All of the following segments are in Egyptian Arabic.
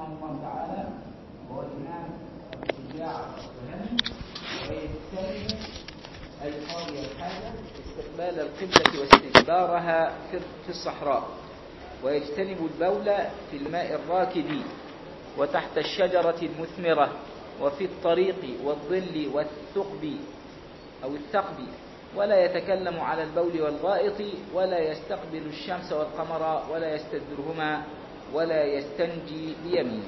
الله تعالى وهو الإمام الشجاع الصهيوني ويجتنب أي قاضي الحاجة استقبال القبلة واستدبارها في الصحراء ويجتنب البول في الماء الراكد وتحت الشجرة المثمرة وفي الطريق والظل والثقب أو الثقب ولا يتكلم على البول والغائط ولا يستقبل الشمس والقمر ولا يستدبرهما ولا يستنجي بيمينه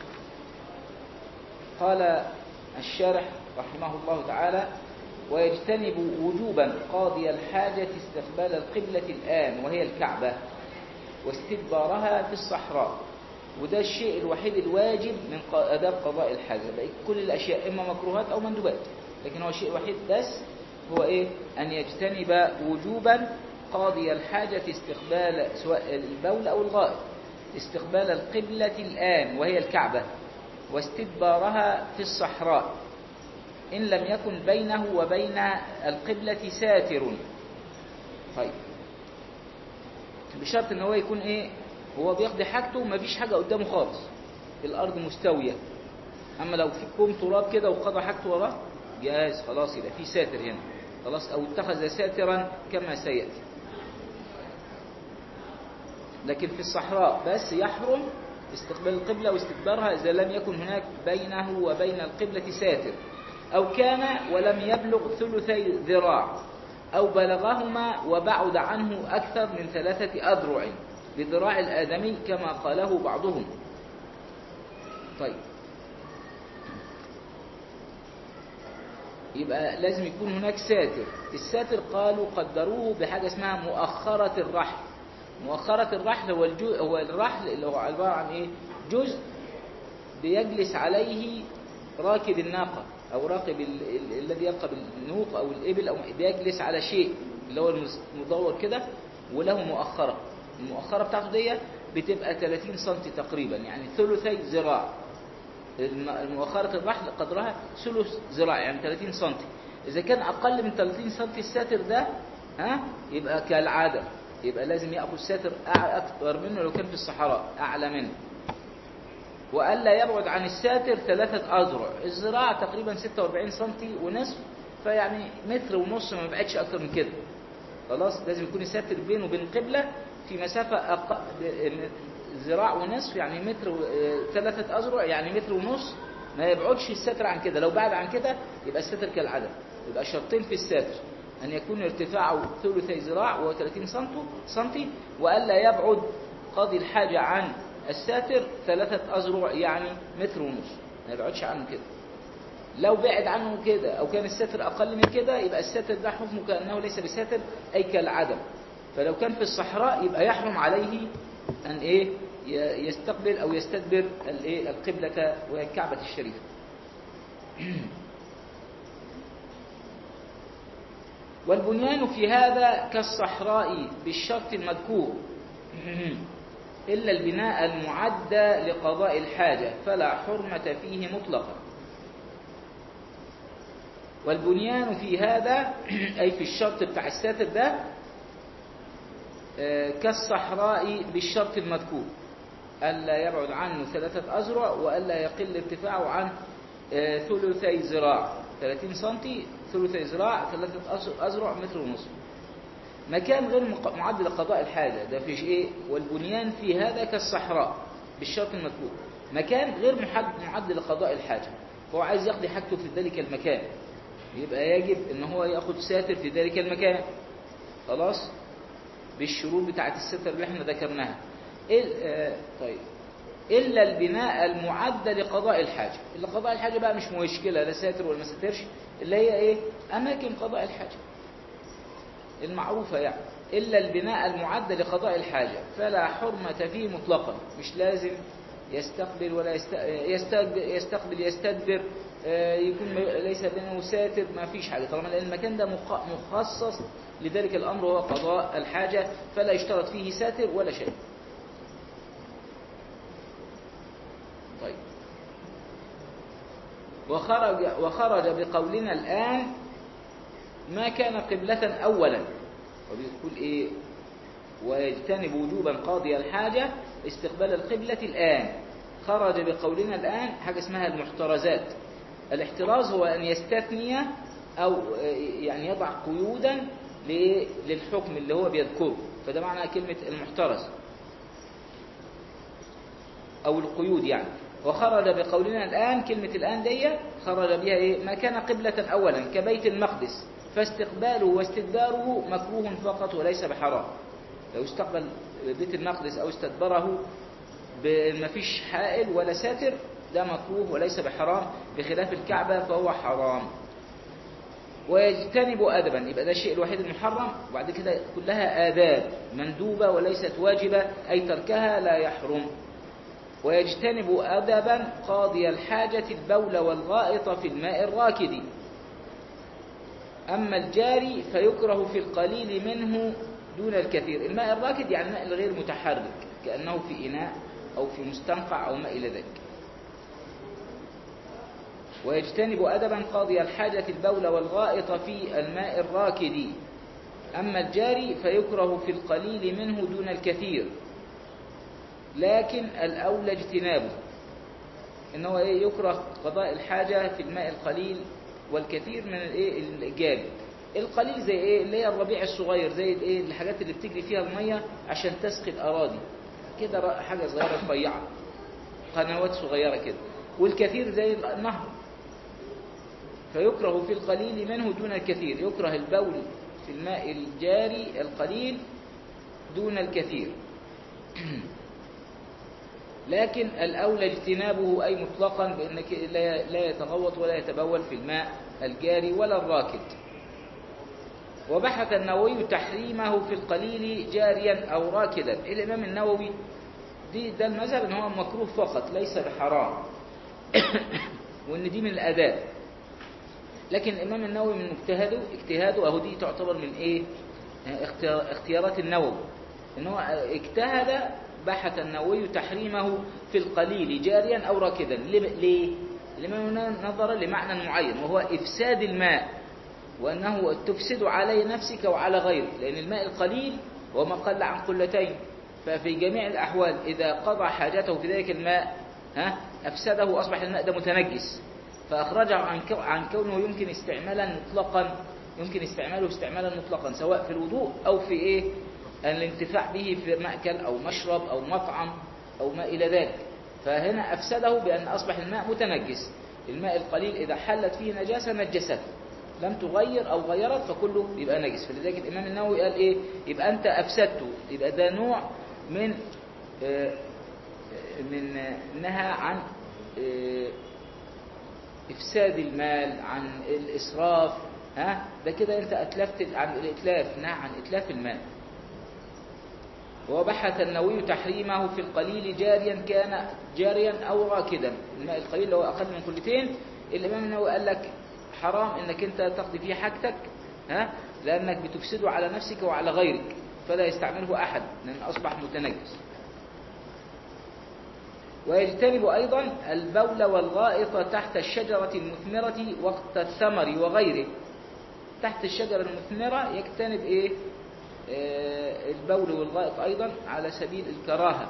قال الشارح رحمه الله تعالى ويجتنب وجوبا قاضي الحاجة استقبال القبلة الآن وهي الكعبة واستدبارها في الصحراء وده الشيء الوحيد الواجب من أداب قضاء الحاجة بقى كل الأشياء إما مكروهات أو مندوبات لكن هو الشيء الوحيد بس هو إيه أن يجتنب وجوبا قاضي الحاجة استقبال سواء البول أو الغائط استقبال القبلة الآن وهي الكعبة واستدبارها في الصحراء إن لم يكن بينه وبين القبلة ساتر طيب بشرط ان هو يكون ايه هو بيقضي حاجته ما فيش حاجة قدامه خالص الارض مستوية اما لو في كوم تراب كده وقضى حاجته وراه جاهز خلاص يبقى في ساتر هنا خلاص او اتخذ ساترا كما سيأتي لكن في الصحراء بس يحرم استقبال القبلة واستدبارها إذا لم يكن هناك بينه وبين القبلة ساتر أو كان ولم يبلغ ثلثي ذراع أو بلغهما وبعد عنه أكثر من ثلاثة أذرع لذراع الآدمي كما قاله بعضهم طيب يبقى لازم يكون هناك ساتر الساتر قالوا قدروه بحاجة اسمها مؤخرة الرحل مؤخرة الرحل هو, الجو هو الرحل اللي هو عبارة عن إيه؟ جزء بيجلس عليه راكب الناقة أو راكب الذي يركب النوق أو الإبل أو بيجلس على شيء اللي هو المدور كده وله مؤخرة المؤخرة بتاعته دي بتبقى 30 سم تقريبا يعني ثلثي ذراع مؤخرة الرحل قدرها ثلث ذراع يعني 30 سم إذا كان أقل من 30 سم الساتر ده ها يبقى كالعادة يبقى لازم يأخذ ساتر أكبر منه لو كان في الصحراء أعلى منه وألا يبعد عن الساتر ثلاثة أذرع الزراعة تقريبا 46 سم ونصف فيعني متر ونص ما يبعدش أكتر من كده خلاص لازم يكون الساتر بينه وبين القبلة في مسافة أق... ذراع ونصف يعني متر و... ثلاثة أذرع يعني متر ونص ما يبعدش الساتر عن كده لو بعد عن كده يبقى الساتر كالعدد يبقى شرطين في الساتر أن يكون ارتفاعه ثلثي ذراع وهو 30 سنتي وألا يبعد قاضي الحاجة عن الساتر ثلاثة أذرع يعني متر ونص ما يبعدش عنه كده لو بعد عنه كده أو كان الساتر أقل من كده يبقى الساتر ده حكمه كأنه ليس بساتر أي كالعدم فلو كان في الصحراء يبقى يحرم عليه أن إيه يستقبل أو يستدبر الإيه القبلة وهي الكعبة الشريفة والبنيان في هذا كالصحراء بالشرط المذكور إلا البناء المعد لقضاء الحاجة فلا حرمة فيه مطلقا والبنيان في هذا أي في الشرط بتاع الساتر ده كالصحراء بالشرط المذكور ألا يبعد عنه ثلاثة أزرع وألا يقل ارتفاعه عن ثلثي ذراع 30 سنتي ثلثي ذراع ثلاثة أزرع متر ونصف مكان غير معد لقضاء الحاجة ده في ايه والبنيان في هذا كالصحراء بالشرط المذكور مكان غير معد لقضاء الحاجة هو عايز يقضي حاجته في ذلك المكان يبقى يجب ان هو ياخد ساتر في ذلك المكان خلاص بالشروط بتاعت الستر اللي احنا ذكرناها إل... آه... طيب إلا البناء المعد لقضاء الحاجة اللي قضاء الحاجة بقى مش مشكلة لا ساتر ولا ما ساترش اللي هي ايه أماكن قضاء الحاجة المعروفة يعني إلا البناء المعد لقضاء الحاجة فلا حرمة فيه مطلقا مش لازم يستقبل ولا يستقبل يستدبر يكون ليس بينه ساتر ما فيش حاجة طالما لأن المكان ده مخصص لذلك الأمر هو قضاء الحاجة فلا يشترط فيه ساتر ولا شيء طيب وخرج, وخرج بقولنا الآن ما كان قبلة أولا وبيقول إيه ويجتنب وجوبا قاضي الحاجة استقبال القبلة الآن خرج بقولنا الآن حاجة اسمها المحترزات الاحتراز هو أن يستثني أو يعني يضع قيودا للحكم اللي هو بيذكره فده معنى كلمة المحترز أو القيود يعني وخرج بقولنا الآن كلمة الآن دي خرج بها إيه؟ ما كان قبلة أولا كبيت المقدس فاستقباله واستدباره مكروه فقط وليس بحرام لو استقبل بيت المقدس أو استدبره ما فيش حائل ولا ساتر ده مكروه وليس بحرام بخلاف الكعبة فهو حرام ويجتنب أدبا يبقى ده الشيء الوحيد المحرم وبعد كده كلها آداب مندوبة وليست واجبة أي تركها لا يحرم ويجتنب أدبا قاضي الحاجة البول والغائط في الماء الراكد أما الجاري فيكره في القليل منه دون الكثير الماء الراكد يعني الماء الغير متحرك كأنه في إناء أو في مستنقع أو ما إلى ذلك ويجتنب أدبا قاضي الحاجة البول والغائط في الماء الراكد أما الجاري فيكره في القليل منه دون الكثير لكن الأولى اجتنابه إنه إيه يكره قضاء الحاجة في الماء القليل والكثير من الإيه الجاري القليل زي إيه اللي هي الربيع الصغير زي الإيه الحاجات اللي بتجري فيها المية عشان تسقي الأراضي كده حاجة صغيرة رفيعة قنوات صغيرة كده والكثير زي النهر فيكره في القليل منه دون الكثير يكره البول في الماء الجاري القليل دون الكثير لكن الأولى اجتنابه أي مطلقا بأنك لا يتغوط ولا يتبول في الماء الجاري ولا الراكد وبحث النووي تحريمه في القليل جاريا أو راكدا الإمام النووي دي ده المذهب ان هو مكروه فقط ليس بحرام وان دي من الاداب لكن الامام النووي من اجتهاده اجتهاده اهو دي تعتبر من ايه اختيارات النووي ان هو اجتهد بحث النووي تحريمه في القليل جاريا او راكدا ليه الامام نظر لمعنى معين وهو افساد الماء وانه تفسد علي نفسك وعلى غيرك لان الماء القليل هو ما قل عن قلتين ففي جميع الأحوال إذا قضى حاجته في ذلك الماء ها أفسده وأصبح الماء ده متنجس فأخرجه عن عن كونه يمكن استعمالا مطلقا يمكن استعماله استعمالا مطلقا سواء في الوضوء أو في إيه الانتفاع به في مأكل أو مشرب أو مطعم أو ما إلى ذلك فهنا أفسده بأن أصبح الماء متنجس الماء القليل إذا حلت فيه نجاسة نجسته لم تغير أو غيرت فكله يبقى نجس فلذلك الإمام النووي قال إيه يبقى أنت أفسدته يبقى ده نوع من من نهى عن إفساد المال عن الإسراف ها ده كده أنت أتلفت عن الإتلاف نهى عن إتلاف المال وبحث النووي تحريمه في القليل جاريا كان جاريا أو راكدا الماء القليل اللي هو أقل من كلتين الإمام النووي قال لك حرام انك انت تقضي فيه حاجتك ها لانك بتفسده على نفسك وعلى غيرك فلا يستعمله احد لان اصبح متنجس ويجتنب ايضا البول والغائط تحت الشجره المثمره وقت الثمر وغيره تحت الشجره المثمره يجتنب ايه آه البول والغائط ايضا على سبيل الكراهه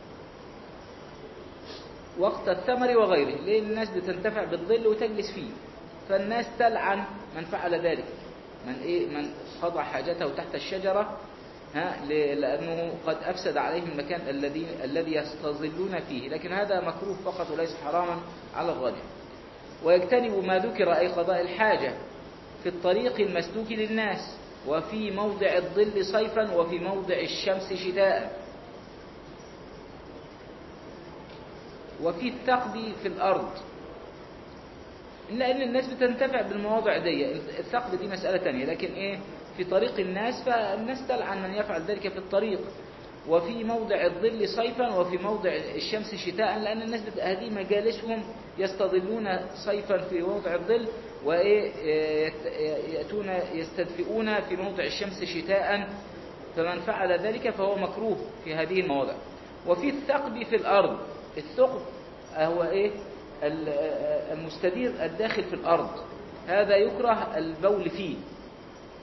وقت الثمر وغيره ليه الناس بتنتفع بالظل وتجلس فيه فالناس تلعن من فعل ذلك من إيه من قضى حاجته تحت الشجرة ها لأنه قد أفسد عليهم المكان الذي الذي يستظلون فيه لكن هذا مكروه فقط وليس حراما على الراجح ويجتنب ما ذكر أي قضاء الحاجة في الطريق المسلوك للناس وفي موضع الظل صيفا وفي موضع الشمس شتاء وفي الثقب في الأرض لأن الناس بتنتفع بالمواضع دي الثقب دي مسألة تانية لكن إيه في طريق الناس فالناس تلعن من يفعل ذلك في الطريق وفي موضع الظل صيفا وفي موضع الشمس شتاء لأن الناس هذه مجالسهم يستظلون صيفا في موضع الظل ويأتون يستدفئون في موضع الشمس شتاء فمن فعل ذلك فهو مكروه في هذه المواضع وفي الثقب في الأرض الثقب هو إيه المستدير الداخل في الأرض هذا يكره البول فيه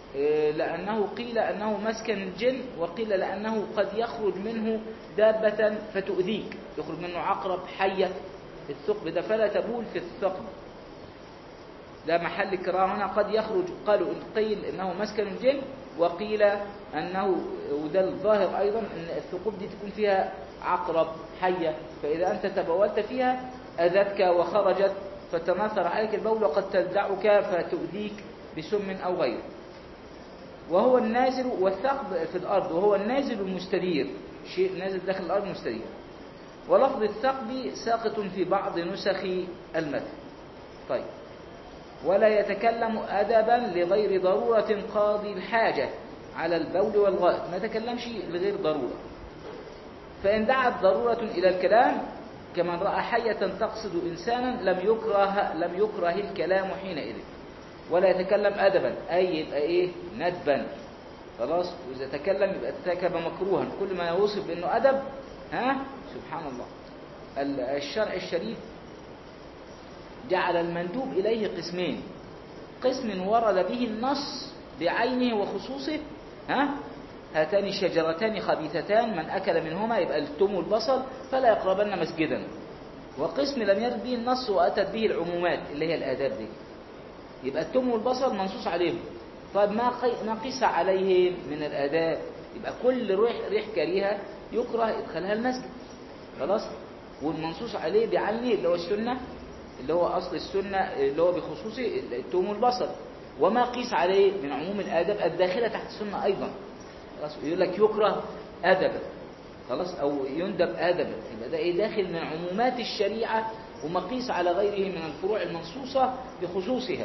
إيه، لأنه قيل أنه مسكن الجن وقيل لأنه قد يخرج منه دابة فتؤذيك يخرج منه عقرب حية الثقب ده فلا تبول في الثقب ده محل كراهة هنا قد يخرج قالوا إن قيل إنه مسكن الجن وقيل أنه وده الظاهر أيضا أن الثقوب دي تكون فيها عقرب حية فإذا أنت تبولت فيها أذتك وخرجت فتناثر عليك البول وقد تلدعك فتؤذيك بسم أو غيره وهو النازل والثقب في الأرض وهو النازل المستدير شيء نازل داخل الأرض مستدير ولفظ الثقب ساقط في بعض نسخ المتن طيب ولا يتكلم أدبا لغير ضرورة قاضي الحاجة على البول والغائط ما يتكلمش لغير ضرورة فإن دعت ضرورة إلى الكلام كمن رأى حية تقصد إنسانا لم يكره لم يكره الكلام حينئذ ولا يتكلم أدبا أي يبقى إيه ندبا خلاص وإذا تكلم يبقى ارتكب مكروها كل ما يوصف بأنه أدب ها سبحان الله الشرع الشريف جعل المندوب إليه قسمين قسم ورد به النص بعينه وخصوصه ها هاتان شجرتان خبيثتان من أكل منهما يبقى التم والبصل فلا يقربن مسجدا وقسم لم يرد به النص وأتت به العمومات اللي هي الآداب دي يبقى التم والبصل منصوص عليهم طيب ما قي- ما قيس عليهم من الآداب يبقى كل ريح ريح كريهة يكره إدخالها المسجد خلاص والمنصوص عليه بعينه اللي هو السنة اللي هو أصل السنة اللي هو بخصوصه التوم والبصل وما قيس عليه من عموم الآداب الداخلة تحت السنة أيضا خلاص يقول لك يكره أدبا خلاص أو يندب أدبا يبقى ده إيه داخل من عمومات الشريعة ومقيس على غيره من الفروع المنصوصة بخصوصها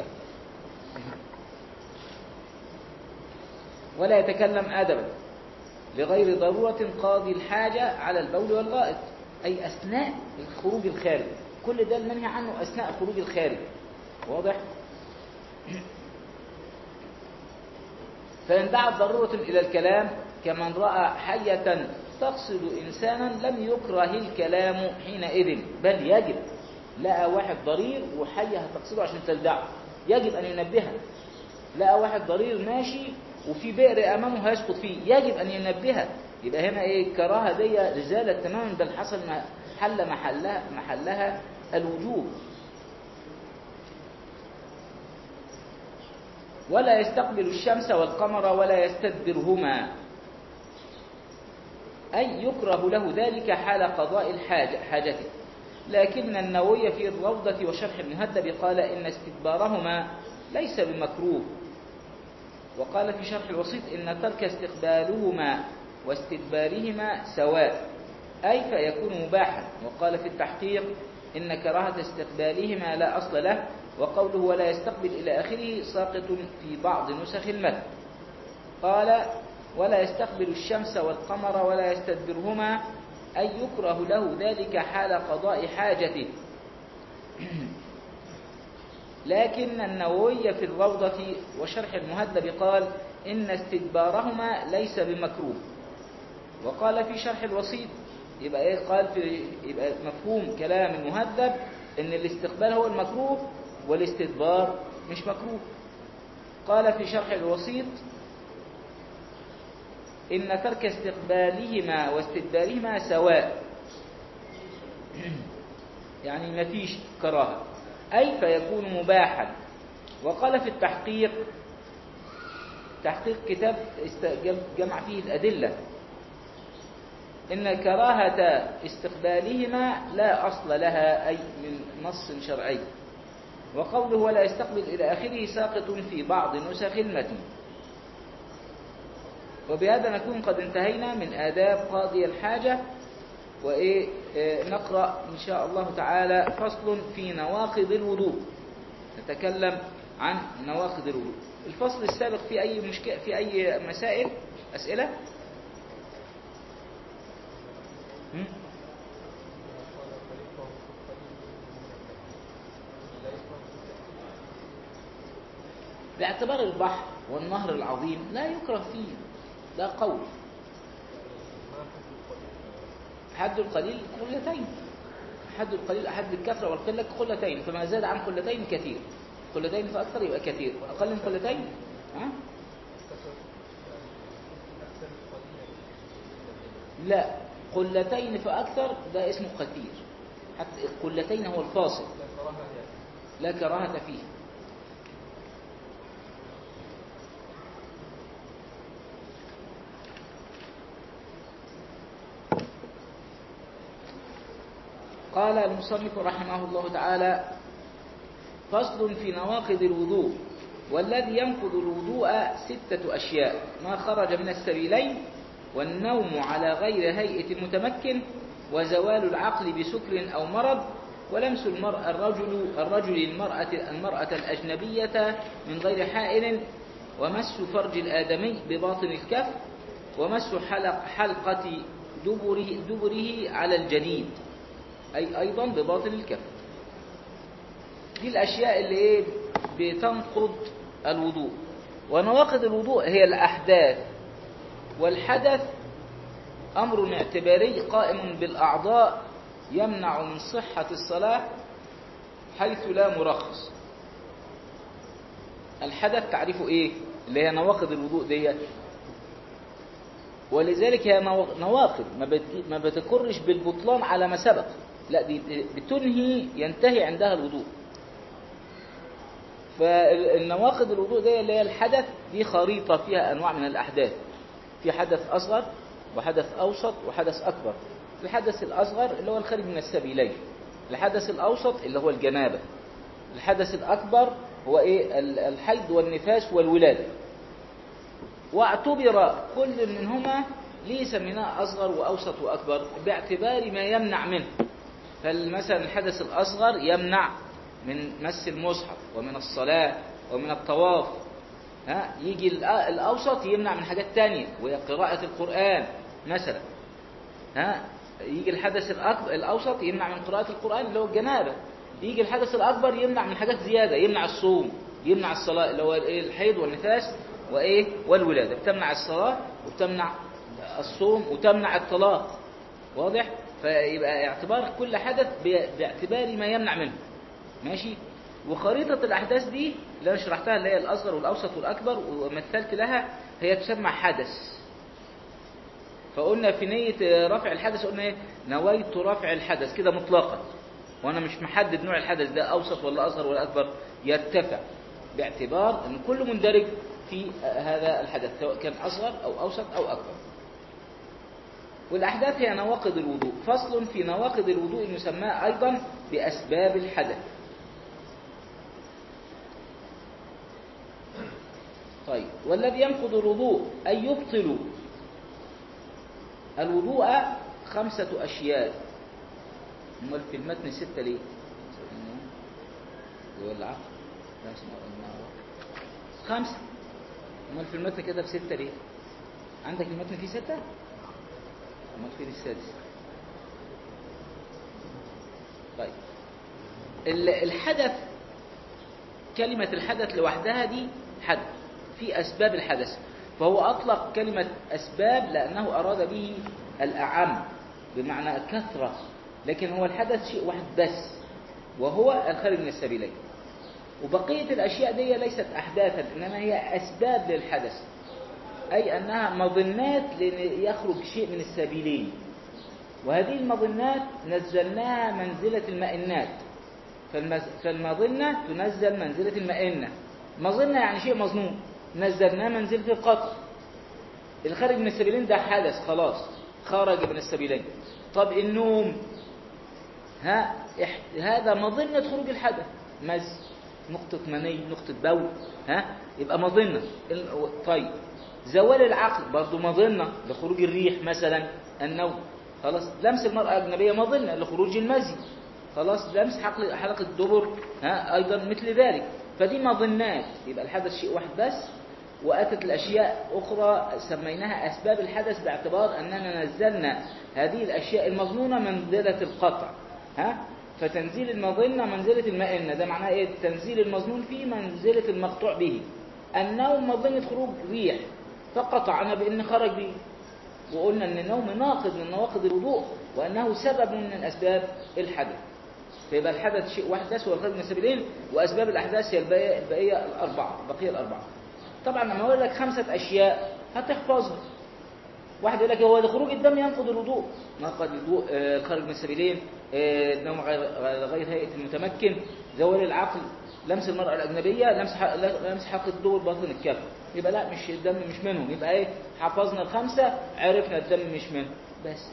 ولا يتكلم أدبا لغير ضرورة قاضي الحاجة على البول والغائط أي أثناء الخروج الخارج كل ده المنهي عنه أثناء خروج الخارج واضح؟ فإن دعت ضرورة إلى الكلام كمن رأى حية تقصد إنسانا لم يكره الكلام حينئذ بل يجب لقى واحد ضرير وحية هتقصده عشان تلدعه يجب أن ينبهها لقى واحد ضرير ماشي وفي بئر أمامه هيسقط فيه يجب أن ينبهها يبقى هنا إيه الكراهة دي رزالة تماما بل حصل حل محلها محلها الوجوب ولا يستقبل الشمس والقمر ولا يستدبرهما أي يكره له ذلك حال قضاء الحاجة حاجته لكن النووي في الروضة وشرح المهذب قال إن استدبارهما ليس بمكروه وقال في شرح الوسيط إن ترك استقبالهما واستدبارهما سواء أي فيكون مباحا وقال في التحقيق إن كراهة استقبالهما لا أصل له وقوله ولا يستقبل إلى آخره ساقط في بعض نسخ المتن قال ولا يستقبل الشمس والقمر ولا يستدبرهما أي يكره له ذلك حال قضاء حاجته لكن النووي في الروضة وشرح المهذب قال إن استدبارهما ليس بمكروه وقال في شرح الوسيط يبقى إيه قال في يبقى مفهوم كلام المهذب إن الاستقبال هو المكروه والاستدبار مش مكروه قال في شرح الوسيط إن ترك استقبالهما واستدبارهما سواء يعني ما فيش كراهة أي فيكون مباحا وقال في التحقيق تحقيق كتاب جمع فيه الأدلة إن كراهة استقبالهما لا أصل لها أي من نص شرعي وقوله ولا يستقبل إلى آخره ساقط في بعض نسخ المتن وبهذا نكون قد انتهينا من آداب قاضي الحاجة وإيه نقرأ إن شاء الله تعالى فصل في نواقض الوضوء نتكلم عن نواقض الوضوء الفصل السابق في أي مشكلة في أي مسائل أسئلة هم؟ باعتبار البحر والنهر العظيم لا يكره فيه لا قول حد القليل قلتين حد القليل حد الكثرة والقلة قلتين فما زاد عن قلتين كثير قلتين فأكثر يبقى كثير وأقل من قلتين ها لا قلتين فأكثر ده اسمه كثير حتى قلتين هو الفاصل لا كراهة فيه قال المصنف رحمه الله تعالى فصل في نواقض الوضوء والذي ينقض الوضوء ستة أشياء ما خرج من السبيلين والنوم على غير هيئة المتمكن وزوال العقل بسكر أو مرض ولمس المرأة الرجل الرجل المرأة المرأة الأجنبية من غير حائل ومس فرج الآدمي بباطن الكف ومس حلق حلقة دبره, دبره على الجنين أي أيضا بباطن الكف دي الأشياء اللي إيه بتنقض الوضوء ونواقض الوضوء هي الأحداث والحدث أمر اعتباري قائم بالأعضاء يمنع من صحة الصلاة حيث لا مرخص الحدث تعرفه إيه اللي هي نواقض الوضوء ديت ولذلك هي نواقض ما بتكرش بالبطلان على ما سبق لا دي بتنهي ينتهي عندها الوضوء فالنواقض الوضوء دي اللي هي الحدث دي خريطة فيها أنواع من الأحداث في حدث أصغر وحدث أوسط وحدث أكبر الحدث الأصغر اللي هو الخارج من السبيلين الحدث الأوسط اللي هو الجنابة الحدث الأكبر هو إيه الحيض والنفاس والولادة واعتبر كل منهما ليه سميناه أصغر وأوسط وأكبر باعتبار ما يمنع منه فمثلا الحدث الأصغر يمنع من مس المصحف ومن الصلاة ومن الطواف ها يجي الأوسط يمنع من حاجات تانية وهي قراءة القرآن مثلا ها يجي الحدث الأكبر الأوسط يمنع من قراءة القرآن اللي هو الجنابة يجي الحدث الأكبر يمنع من حاجات زيادة يمنع الصوم يمنع الصلاة اللي هو الحيض والنفاس وإيه والولادة بتمنع الصلاة وبتمنع الصوم وتمنع الطلاق واضح فيبقى اعتبار كل حدث باعتبار ما يمنع منه ماشي وخريطة الأحداث دي اللي أنا شرحتها اللي هي الأصغر والأوسط والأكبر ومثلت لها هي تسمى حدث فقلنا في نية رفع الحدث قلنا ايه نويت رفع الحدث كده مطلقا وأنا مش محدد نوع الحدث ده أوسط ولا أصغر ولا أكبر يرتفع باعتبار أن كل مندرج في هذا الحدث سواء كان أصغر أو أوسط أو أكبر والأحداث هي نواقض الوضوء فصل في نواقض الوضوء يسمى أيضا بأسباب الحدث طيب والذي ينقض الوضوء أي يبطل الوضوء خمسة أشياء امال في المتن ستة ليه ولا خمسة امال في المتن كده بستة ليه عندك المتن فيه ستة امال فين السادس طيب الحدث كلمة الحدث لوحدها دي حدث في أسباب الحدث فهو أطلق كلمة أسباب لأنه أراد به الأعم بمعنى كثرة لكن هو الحدث شيء واحد بس وهو الخارج من السبيلين وبقية الأشياء دي ليست أحداثا إنما هي أسباب للحدث أي أنها مظنات ليخرج شيء من السبيلين وهذه المظنات نزلناها منزلة المئنات فالمظنة تنزل منزلة المئنة مظنة يعني شيء مظنون نزلناه منزلة القطع الخارج من السبيلين ده حدث خلاص خرج من السبيلين طب النوم ها هذا مظنة خروج الحدث مز نقطة مني نقطة بول ها يبقى مظنة طيب زوال العقل برضه مظنة لخروج الريح مثلا النوم خلاص لمس المرأة الأجنبية مظنة لخروج المزي خلاص لمس حلقة الدبر ها أيضا مثل ذلك فدي مظنات يبقى الحدث شيء واحد بس وأتت الأشياء أخرى سميناها أسباب الحدث باعتبار أننا نزلنا هذه الأشياء المظنونة منزلة القطع ها فتنزيل المظنة منزلة المئنة ده معناه إيه تنزيل المظنون فيه منزلة المقطوع به النوم مظنة خروج ريح فقطعنا بأن خرج به وقلنا أن النوم ناقض من نواقض الوضوء وأنه سبب من أسباب الحدث فيبقى الحدث شيء واحد بس هو الخارج من السبيلين وأسباب الأحداث هي البقية, البقية الأربعة البقية الأربعة طبعا لما أقول لك خمسة أشياء هتحفظها واحد يقول لك هو ده خروج الدم ينقض الوضوء ما قد الوضوء آه، خارج من السبيلين آه، نوم غير غير- غير هيئة المتمكن زوال العقل لمس المرأة الأجنبية لمس ح- لمس حق الدور باطن الكف يبقى لا مش الدم مش منهم يبقى ايه حفظنا الخمسة عرفنا الدم مش منهم بس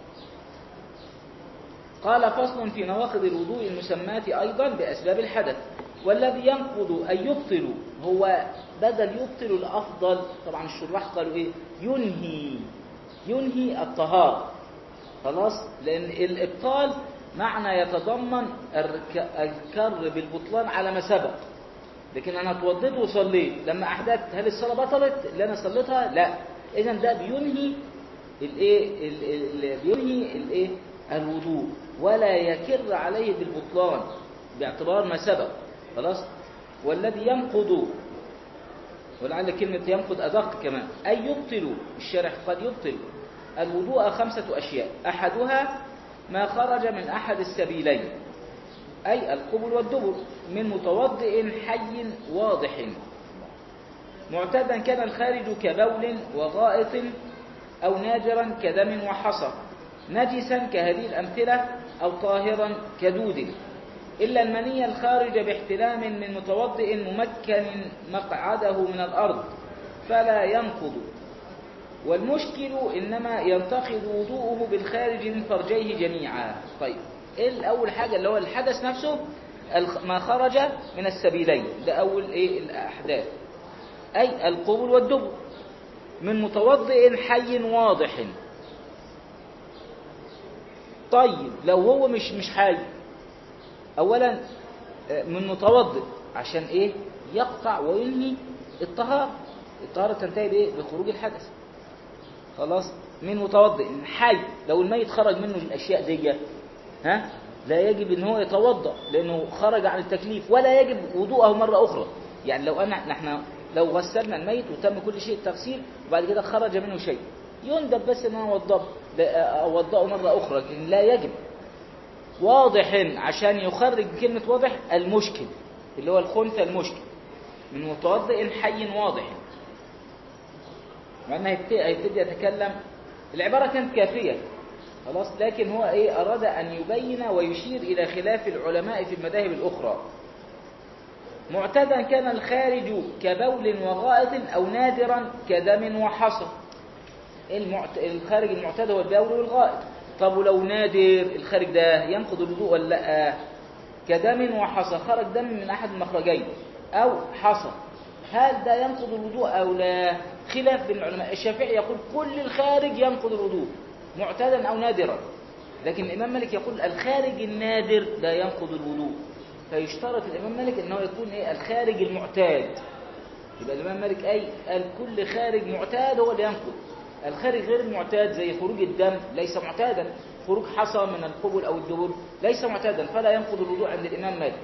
قال فصل في نواقض الوضوء المسمات أيضا بأسباب الحدث والذي ينقض أن يبطل هو بدل يبطل الأفضل طبعا الشراح قالوا إيه ينهي ينهي الطهارة خلاص لأن الإبطال معنى يتضمن الرك- الكر بالبطلان على ما سبق لكن أنا اتوضيت وصليت لما أحدثت هل الصلاة بطلت اللي أنا صليتها لا إذا ده بينهي الايه ال- ال- بينهي الايه الوضوء ولا يكر عليه بالبطلان باعتبار ما سبق خلاص والذي ينقض ولعل كلمة ينقض أدق كمان أي يبطل الشارح قد يبطل الوضوء خمسة أشياء أحدها ما خرج من أحد السبيلين أي القبل والدبر من متوضئ حي واضح معتادا كان الخارج كبول وغائط أو نادرا كدم وحصى نجسا كهذه الأمثلة أو طاهرا كدود إلا المني الخارج باحتلام من متوضئ ممكن مقعده من الأرض فلا ينقض والمشكل إنما ينتقد وضوءه بالخارج من فرجيه جميعا طيب إيه الأول حاجة اللي هو الحدث نفسه الخ- ما خرج من السبيلين ده أول إيه الأحداث أي القبل والدبر من متوضئ حي واضح طيب لو هو مش مش حي اولا آه، من متوضئ عشان ايه يقطع وينهي الطهارة الطهارة تنتهي بايه بخروج الحدث خلاص من متوضئ حي لو الميت خرج منه الاشياء دي ها لا يجب ان هو يتوضا لانه خرج عن التكليف ولا يجب وضوءه مره اخرى يعني لو انا نحن لو غسلنا الميت وتم كل شيء التغسيل وبعد كده خرج منه شيء يندب بس ان انا اوضبه اوضاه مره اخرى لكن لا يجب واضح عشان يخرج كلمة واضح المشكل اللي هو الخنثى المشكل من متوضئ حي واضح مع انه هيبت- هيبتدي يتكلم العبارة كانت كافية خلاص لكن هو ايه اراد ان يبين ويشير الى خلاف العلماء في المذاهب الاخرى معتدا كان الخارج كبول وغائط او نادرا كدم وحصى المعت... الخارج المعتاد هو البول والغائط طب ولو نادر الخارج ده ينقض الوضوء ولا لا كدم وحصى خرج دم من احد المخرجين او حصى هل ده ينقض الوضوء او لا خلاف بين العلماء الشافعي يقول كل الخارج ينقض الوضوء معتادا او نادرا لكن الامام مالك يقول الخارج النادر لا ينقض الوضوء فيشترط الامام مالك ان هو يكون ايه الخارج المعتاد يبقى الإمام مالك أي قال كل خارج معتاد هو اللي ينقض الخارج غير المعتاد زي خروج الدم ليس معتادا خروج حصى من القبل أو الدبر ليس معتادا فلا ينقض الوضوء عند الإمام مالك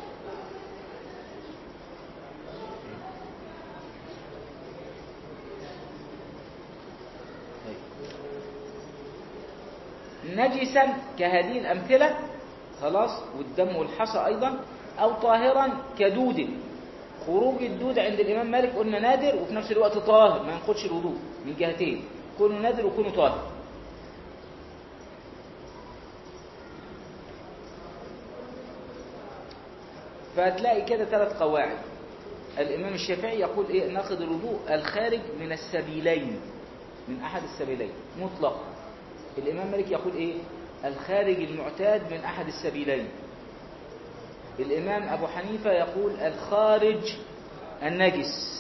نجسا كهذه الأمثلة خلاص والدم والحصى أيضا أو طاهرا كدود خروج الدود عند الإمام مالك قلنا نادر وفي نفس الوقت طاهر ما ينقضش الوضوء من جهتين كونه نادر وكونه طاهر فهتلاقي كده ثلاث قواعد الإمام الشافعي يقول إيه ناخذ الوضوء الخارج من السبيلين من أحد السبيلين مطلق الإمام مالك يقول إيه الخارج المعتاد من أحد السبيلين الإمام أبو حنيفة يقول الخارج النجس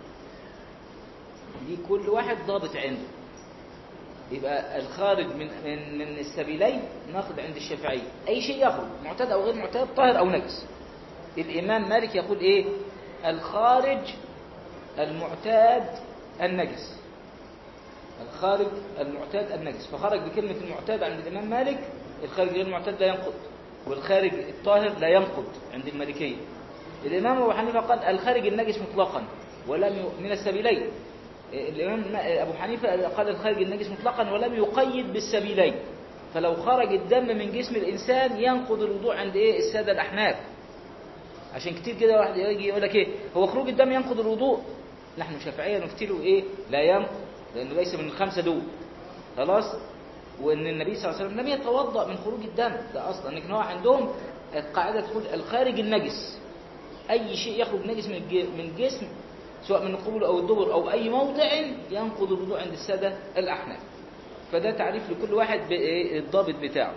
دي كل واحد ضابط عنده يبقى الخارج من من من السبيلين ناخذ عند الشافعي أي شيء يخرج معتاد أو غير معتاد طاهر أو نجس الإمام مالك يقول إيه الخارج المعتاد النجس الخارج المعتاد النجس فخرج بكلمة المعتاد عند الإمام مالك الخارج غير المعتاد لا ينقض والخارج الطاهر لا ينقض عند المالكية الإمام أبو حنيفة قال الخارج النجس مطلقا ولم ي... من السبيلين الإمام أبو حنيفة قال الخارج النجس مطلقا ولم يقيد بالسبيلين فلو خرج الدم من جسم الإنسان ينقض الوضوء عند إيه السادة الأحناف عشان كتير كده واحد يجي يقول لك إيه هو خروج الدم ينقض الوضوء نحن شافعية نفتله إيه لا ينقض لأنه ليس من الخمسة دول خلاص وان النبي صلى الله عليه وسلم لم يتوضا من خروج الدم ده اصلا لكن هو عندهم القاعده تقول الخارج النجس اي شيء يخرج نجس من الج- من الجسم سواء من القبول او الدبر او اي موضع ينقض الوضوء عند الساده الاحناف فده تعريف لكل واحد بالضابط بتاعه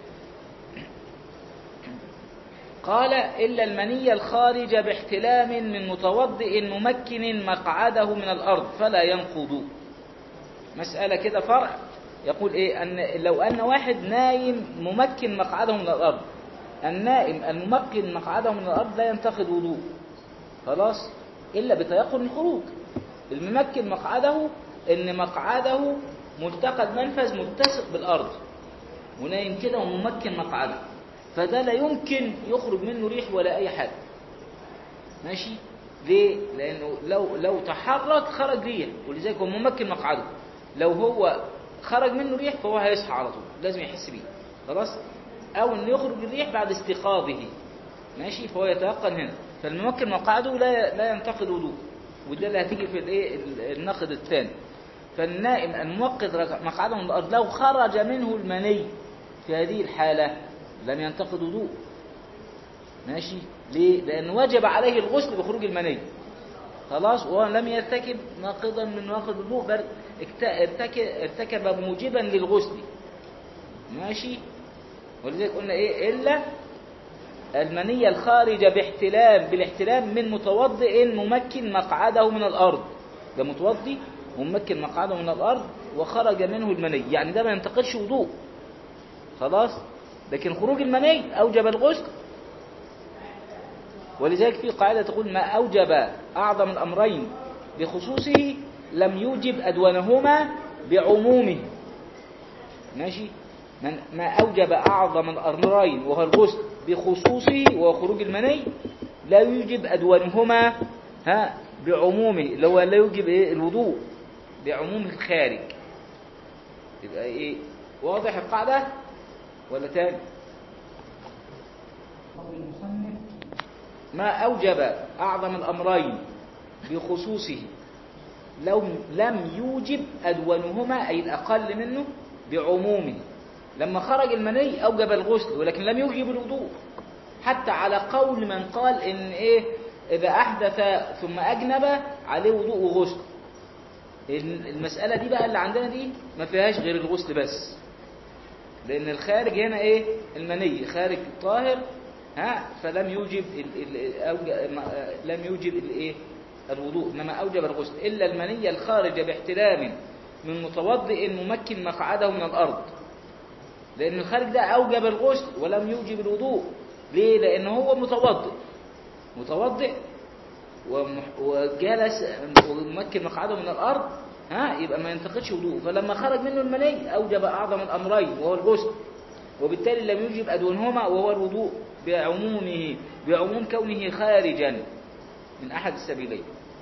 قال إلا المني الخارج باحتلام من متوضئ ممكن مقعده من الأرض فلا ينقض مسألة كده فرع يقول إيه أن لو أن واحد نايم ممكن مقعده من الأرض النائم الممكن مقعده من الأرض لا ينتقد وضوء خلاص إلا بتيقن الخروج الممكن مقعده إن مقعده ملتقى المنفذ ملتصق بالأرض ونايم كده وممكن مقعده فده لا يمكن يخرج منه ريح ولا أي حاجة ماشي ليه؟ لأنه لو لو تحرك خرج ريح ولذلك هو ممكن مقعده لو هو خرج منه ريح فهو هيصحى على طول لازم يحس بيه خلاص أو إنه يخرج الريح بعد استيقاظه ماشي فهو يتيقن هنا فالممكن مقعده لا لا ينتقد وضوء وده اللي هتيجي في الايه النقد الثاني فالنائم الموقد مقعده من الارض لو خرج منه المني في هذه الحاله لم ينتقد وضوء ماشي ليه لان وجب عليه الغسل بخروج المني خلاص وهو لم يرتكب ناقضا من نواقض الوضوء بل اكت- ارتكب, ارتكب موجبا للغسل ماشي ولذلك قلنا ايه الا المنية الخارجة باحتلام بالاحتلام من متوضئ ممكن مقعده من الأرض ده متوضي وممكن مقعده من الأرض وخرج منه المني يعني ده ما ينتقدش وضوء خلاص لكن خروج المني أوجب الغسل ولذلك في قاعدة تقول ما أوجب أعظم الأمرين بخصوصه لم يوجب أدونهما بعمومه ماشي من ما أوجب أعظم الأمرين وهو الغسل بخصوصه وهو خروج المني لا يوجب أدونهما ها بعمومه اللي هو لا يوجب إيه الوضوء بعموم الخارج يبقى إيه واضح القاعدة ولا تاني ما أوجب أعظم الأمرين بخصوصه لو لم يوجب أدونهما أي الأقل منه بعمومه لما خرج المني أوجب الغسل ولكن لم يوجب الوضوء حتى على قول من قال إن إيه إذا أحدث ثم أجنب عليه وضوء وغسل المسألة دي بقى اللي عندنا دي ما فيهاش غير الغسل بس لأن الخارج هنا إيه المني خارج طاهر ها فلم يوجب ال ال أوج- ما- لم يوجب الايه الوضوء انما اوجب الغسل الا المني الخارج باحتلام من متوضئ ممكن مقعده من الارض لان الخارج ده اوجب الغسل ولم يوجب الوضوء ليه لان هو متوضئ متوضئ ومح- وجلس وممكن مقعده من الارض ها يبقى ما ينتقدش وضوء فلما خرج منه المني اوجب اعظم الامرين وهو الغسل وبالتالي لم يوجب أدونهما وهو الوضوء بعمومه بعموم كونه خارجا من أحد السبيلين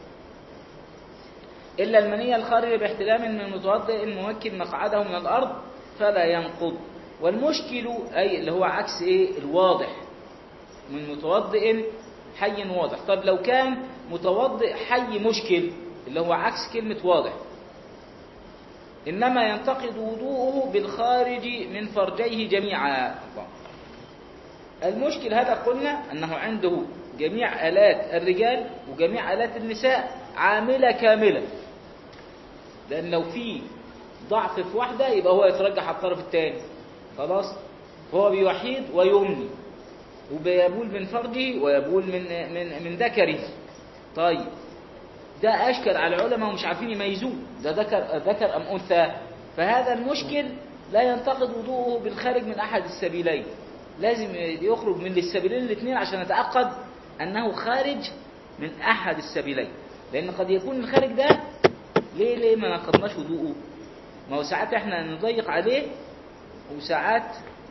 إلا المنية الخارج باحتلام من متوضئ ممكن مقعده من الأرض فلا ينقض والمشكل أي اللي هو عكس إيه الواضح من متوضئ حي واضح طب لو كان متوضئ حي مشكل اللي هو عكس كلمة واضح إنما ينتقد وضوءه بالخارج من فرجيه جميعا المشكل هذا قلنا أنه عنده جميع آلات الرجال وجميع آلات النساء عاملة كاملة لأن لو في ضعف في واحدة يبقى هو يترجح على الطرف الثاني خلاص فهو بيحيد ويمني وبيبول من فرجه ويبول من من من ذكره طيب ده أشكل على العلماء ومش عارفين يميزوه ده ذكر ذكر أم أنثى فهذا المشكل لا ينتقد وضوءه بالخارج من أحد السبيلين لازم يخرج من السبيلين الاثنين عشان نتأكد أنه خارج من أحد السبيلين لأن قد يكون الخارج ده ليه ليه ما نقضناش وضوءه ما هو ساعات احنا نضيق عليه وساعات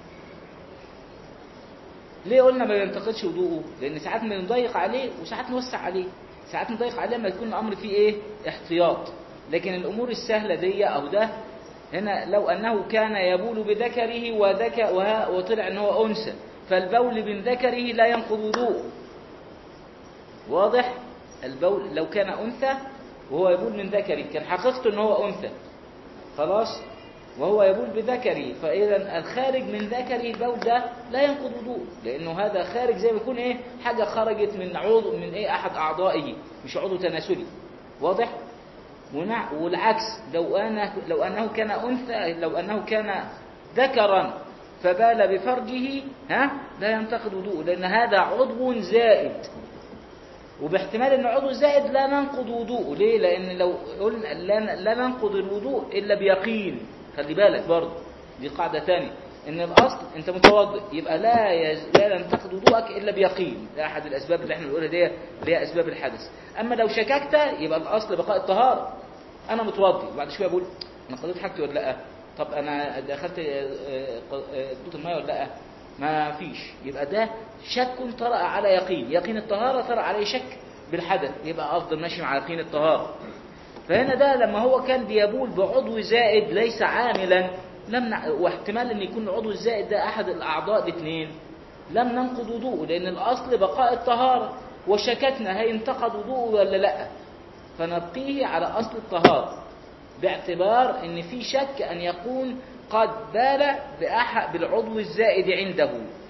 ليه قلنا ما ينتقدش وضوءه لأن ساعات ما نضيق عليه وساعات نوسع عليه ساعات نضيق عليه لما يكون الأمر فيه إيه احتياط لكن الأمور السهلة دي أو ده هنا لو أنه كان يبول بذكره وذك وها- وطلع أنه هو أنثى فالبول من ذكره لا ينقض وضوء واضح البول لو كان أنثى وهو يبول من ذكري كان حقيقته ان هو انثى خلاص وهو يبول بذكري فاذا الخارج من ذكري البول ده لا ينقض وضوء لانه هذا خارج زي ما يكون ايه حاجه خرجت من عضو من ايه احد اعضائه مش عضو تناسلي واضح ونع- والعكس لو أنه, لو أنه كان أنثى لو أنه كان ذكرا فبال بفرجه ها لا ينتقد وضوءه لأن هذا عضو زائد وباحتمال أن عضو زائد لا ننقض وضوءه ليه؟ لأن لو قلنا لا, لا ننقض الوضوء إلا بيقين خلي بالك برضه دي قاعدة تانية إن الأصل أنت متوضئ يبقى لا يز... لا ينتقد وضوءك إلا بيقين ده أحد الأسباب اللي احنا بنقولها دي اللي هي أسباب الحدث أما لو شككت يبقى الأصل بقاء الطهارة أنا متوضي وبعد شوية بقول أنا قضيت حاجتي ولا لأ طب أنا دخلت دوت المية ولا لأ ما فيش يبقى ده شك طرأ على يقين يقين الطهارة طرأ عليه شك بالحدث يبقى أفضل ماشي مع يقين الطهارة فهنا ده لما هو كان بيبول بعضو زائد ليس عاملا لم نع... واحتمال ان يكون العضو الزائد ده احد الاعضاء الاثنين لم ننقض وضوءه لان الاصل بقاء الطهاره وشككنا هل انتقد وضوءه ولا لا فنبقيه على اصل الطهاره باعتبار ان في شك ان يكون قد بال بأحد بالعضو الزائد عنده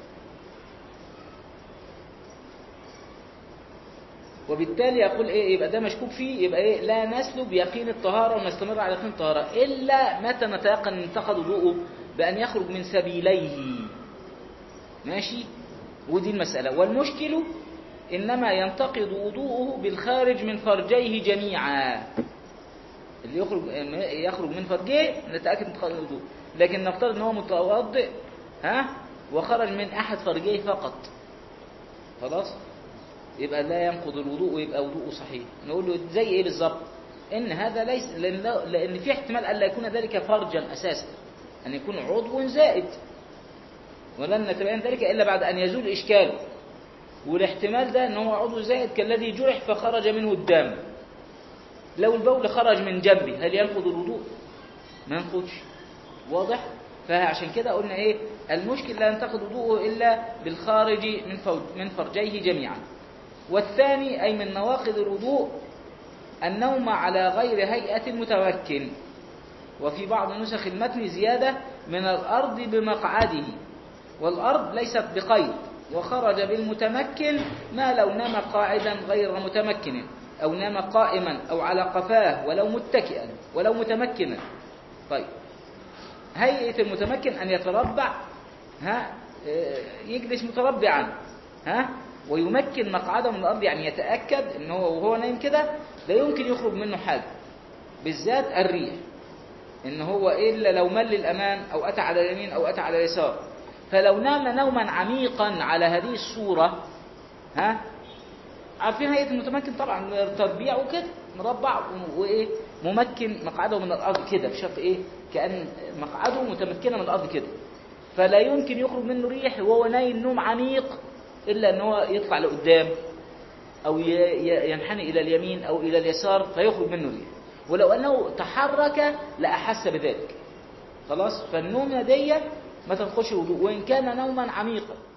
وبالتالي يقول ايه يبقى ده مشكوك فيه يبقى ايه لا نسلب يقين الطهارة ونستمر على يقين الطهارة إلا متى نتيقن ان انتقد وضوءه بأن يخرج من سبيليه ماشي ودي المسألة والمشكل إنما ينتقد وضوءه بالخارج من فرجيه جميعا اللي يخرج يخرج من فرجيه نتأكد من الوضوء لكن نفترض ان هو متوضئ ها وخرج من أحد فرجيه فقط خلاص يبقى لا ينقض الوضوء ويبقى وضوءه صحيح نقول له زي ايه بالظبط ان هذا ليس لان, لأن في احتمال الا يكون ذلك فرجا اساسا ان يكون عضو زائد ولن نتبين ذلك الا بعد ان يزول اشكاله والاحتمال ده ان هو عضو زائد كالذي جرح فخرج منه الدم لو البول خرج من جنبه هل ينقض الوضوء ما ينقضش واضح فعشان كده قلنا ايه المشكل لا ينتقد وضوءه الا بالخارج من من فرجيه جميعا والثاني أي من نواقض الوضوء النوم على غير هيئة المتمكن وفي بعض نسخ المتن زيادة من الأرض بمقعده والأرض ليست بقيد وخرج بالمتمكن ما لو نام قاعدا غير متمكن أو نام قائما أو على قفاه ولو متكئا ولو متمكنا طيب هيئة المتمكن أن يتربع ها يجلس متربعا ها ويمكن مقعده من الأرض يعني يتأكد ان هو وهو نايم كده لا يمكن يخرج منه حاجة بالذات الريح ان هو إلا لو مل للأمام أو أتى على اليمين أو أتى على اليسار فلو نام نوما عميقا على هذه الصورة ها عارفين هيئة المتمكن طبعا تربيع وكده مربع وإيه ممكن مقعده من الأرض كده بشرط إيه كأن مقعده متمكنة من الأرض كده فلا يمكن يخرج منه ريح وهو نايم نوم عميق إلا أن هو يطلع لقدام أو ينحني إلى اليمين أو إلى اليسار فيخرج منه ريح ولو أنه تحرك لأحس بذلك خلاص فالنوم دي ما تنخش وضوء وإن كان نوما عميقا